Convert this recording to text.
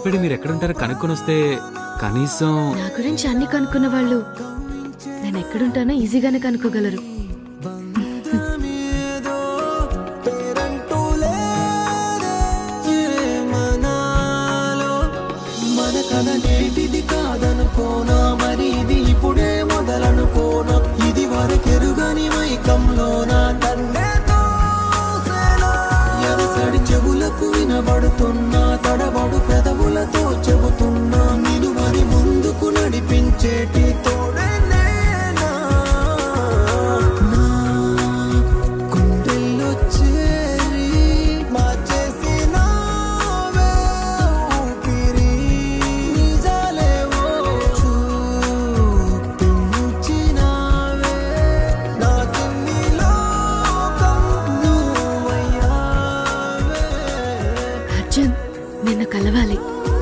భయపడి మీరు ఎక్కడుంటారో కనుక్కొని వస్తే కనీసం నా గురించి అన్ని కనుక్కున్న వాళ్ళు నేను ఎక్కడుంటానో ఈజీగానే కనుక్కోగలరు పేరంటూ లేదే ఏమనాలో మన కథ నేటిది కాదనుకోనా మరి ఇది ఇప్పుడే మొదలనుకోనా ఇది వరకెరుగని మైకంలోన తన్నే తోసేనా ఎరసడి చెవులకు వినబడుతున్నా తడబడు పెదవులతో చెబుతున్నా నిలువని ముందుకు నడిపించేటి తోడే నేనా నా గుండెల్లో చేరి మార్చేసినావే ఊపిరి నిజాలేవో చూపించినావే నాకిన్ని లోకం నువ్వయ్యావే అర్జున్ నిన్ను కలవాలి